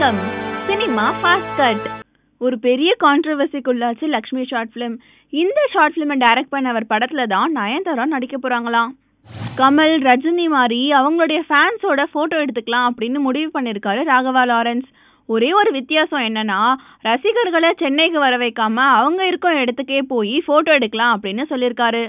வணக்கம் cinema fast cut ஒரு பெரிய கான்ட்ரவர்சிக்குள்ளாச்சு லக்ஷ்மி ஷார்ட் ஃபிலிம் இந்த ஷார்ட் ஃபிலிமை டைரக்ட் பண்ண அவர் படத்துல தான் நயன்தாரா நடிக்க போறாங்களாம் கமல் ரஜினி மாதிரி அவங்களுடைய ஃபேன்ஸோட போட்டோ எடுத்துக்கலாம் அப்படின்னு முடிவு பண்ணிருக்காரு ராகவா லாரன்ஸ் ஒரே ஒரு வித்தியாசம் என்னன்னா ரசிகர்களை சென்னைக்கு வர வைக்காம அவங்க இருக்கும் இடத்துக்கே போய் போட்டோ எடுக்கலாம் அப்படின்னு சொல்லியிருக்காரு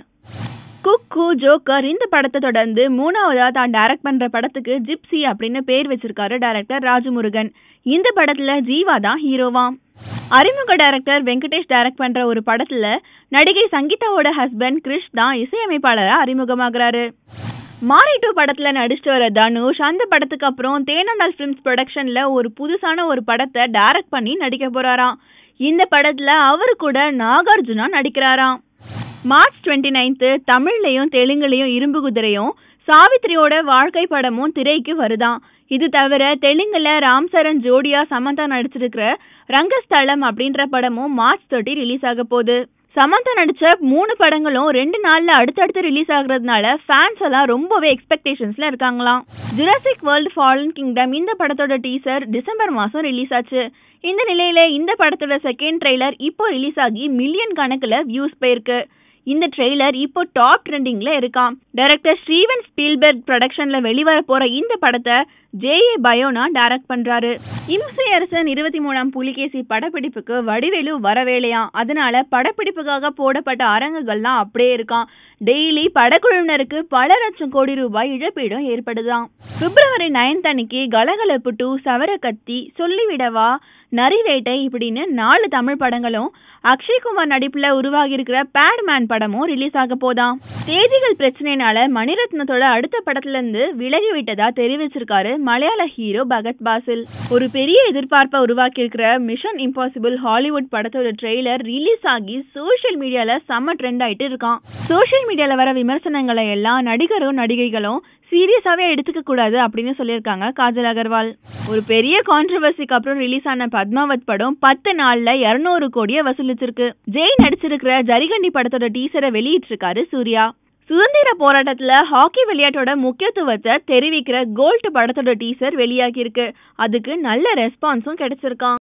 குக்கு ஜோக்கர் இந்த படத்தை தொடர்ந்து மூணாவதா தான் டைரக்ட் பண்ற படத்துக்கு ஜிப்சி அப்படின்னு பேர் வச்சிருக்காரு டைரக்டர் ராஜமுருகன் இந்த படத்துல ஜீவா தான் ஹீரோவாம் அறிமுக டைரக்டர் வெங்கடேஷ் டைரக்ட் பண்ற ஒரு படத்துல நடிகை சங்கீதாவோட ஹஸ்பண்ட் கிரிஷ் தான் இசையமைப்பாளரா அறிமுகமாகிறாரு மாரி டூ படத்துல நடிச்சிட்டு வர தனுஷ் அந்த படத்துக்கு அப்புறம் தேனண்டால் ஃபிலிம்ஸ் ப்ரொடக்ஷன்ல ஒரு புதுசான ஒரு படத்தை டைரக்ட் பண்ணி நடிக்க போறாராம் இந்த படத்துல அவரு கூட நாகார்ஜுனா நடிக்கிறாராம் மார்ச் டுவெண்ட்டி நைன்த்து தமிழ்லையும் தெலுங்குலையும் இரும்பு குதிரையும் சாவித்ரியோட வாழ்க்கை படமும் திரைக்கு வருதாம் இது தவிர தெலுங்குல ராம் சரண் ஜோடியா சமந்தா நடிச்சிருக்கிற ரங்கஸ்தலம் அப்படின்ற படமும் மார்ச் தேர்ட்டி ரிலீஸ் ஆக போகுது சமந்தா நடிச்ச மூணு படங்களும் ரெண்டு நாள்ல அடுத்தடுத்து ரிலீஸ் ஆகுறதுனால ஃபேன்ஸ் எல்லாம் ரொம்பவே எக்ஸ்பெக்டேஷன்ஸ்ல இருக்காங்களாம் ஜுராசிக் வேர்ல்ட் ஃபாலன் கிங்டம் இந்த படத்தோட டீசர் டிசம்பர் மாசம் ரிலீஸ் ஆச்சு இந்த நிலையில இந்த படத்தோட செகண்ட் ட்ரெய்லர் இப்போ ரிலீஸ் ஆகி மில்லியன் கணக்குல வியூஸ் போயிருக்கு இந்த ட்ரெய்லர் இப்போ டாப் ட்ரெண்டிங்ல இருக்காம் டைரக்டர் ஸ்டீவன் ஸ்பீல்பர்க் ப்ரொடக்ஷன்ல வெளிவர போற இந்த படத்தை ஜே ஏ பயோனா டைரக்ட் பண்றாரு இம்சை அரசன் இருபத்தி மூணாம் புலிகேசி படப்பிடிப்புக்கு வடிவேலு வரவேலையாம் அதனால படப்பிடிப்புக்காக போடப்பட்ட அரங்குகள்லாம் அப்படியே இருக்காம் டெய்லி படக்குழுவினருக்கு பல லட்சம் கோடி ரூபாய் இழப்பீடும் ஏற்படுதாம் பிப்ரவரி நைன்த் அன்னைக்கு கலகலப்பு டூ சவரக்கத்தி சொல்லிவிடவா நரிவேட்டை இப்படின்னு நாலு தமிழ் படங்களும் அக்ஷய்குமார் நடிப்புல உருவாகி இருக்கிற பேட்மேன் படமும் ரிலீஸ் ஆக போதாம் தேதிகள் பிரச்சனைனால மணிரத்னத்தோட அடுத்த படத்துல இருந்து விலகி விட்டதா தெரிவிச்சிருக்காரு மலையாள ஹீரோ பகத் பாசில் ஒரு பெரிய எதிர்பார்ப்பை உருவாக்கி இருக்கிற மிஷன் இம்பாசிபிள் ஹாலிவுட் படத்தோட ட்ரெய்லர் ரிலீஸ் ஆகி சோஷியல் மீடியால செம்ம ட்ரெண்ட் ஆயிட்டு இருக்கான் சோஷியல் மீடியால வர விமர்சனங்களை எல்லாம் நடிகரும் நடிகைகளும் சீரியஸாவே எடுத்துக்க கூடாது அப்படின்னு சொல்லியிருக்காங்க காஜல் அகர்வால் ஒரு பெரிய கான்ட்ரவர்சிக்கு அப்புறம் ரிலீஸ் ஆன பத்மாவத் படம் பத்து நாள்ல இருநூறு கோடியை வசூலிச்சிருக்கு ஜெய் நடிச்சிருக்கிற ஜரிகண்டி படத்தோட டீசரை வெளியிட்டிருக்காரு சூர்யா சுதந்திர போராட்டத்துல ஹாக்கி விளையாட்டோட முக்கியத்துவத்தை தெரிவிக்கிற கோல்ட் படத்தோட டீசர் வெளியாகி இருக்கு அதுக்கு நல்ல ரெஸ்பான்ஸும் கிடைச்சிருக்கான்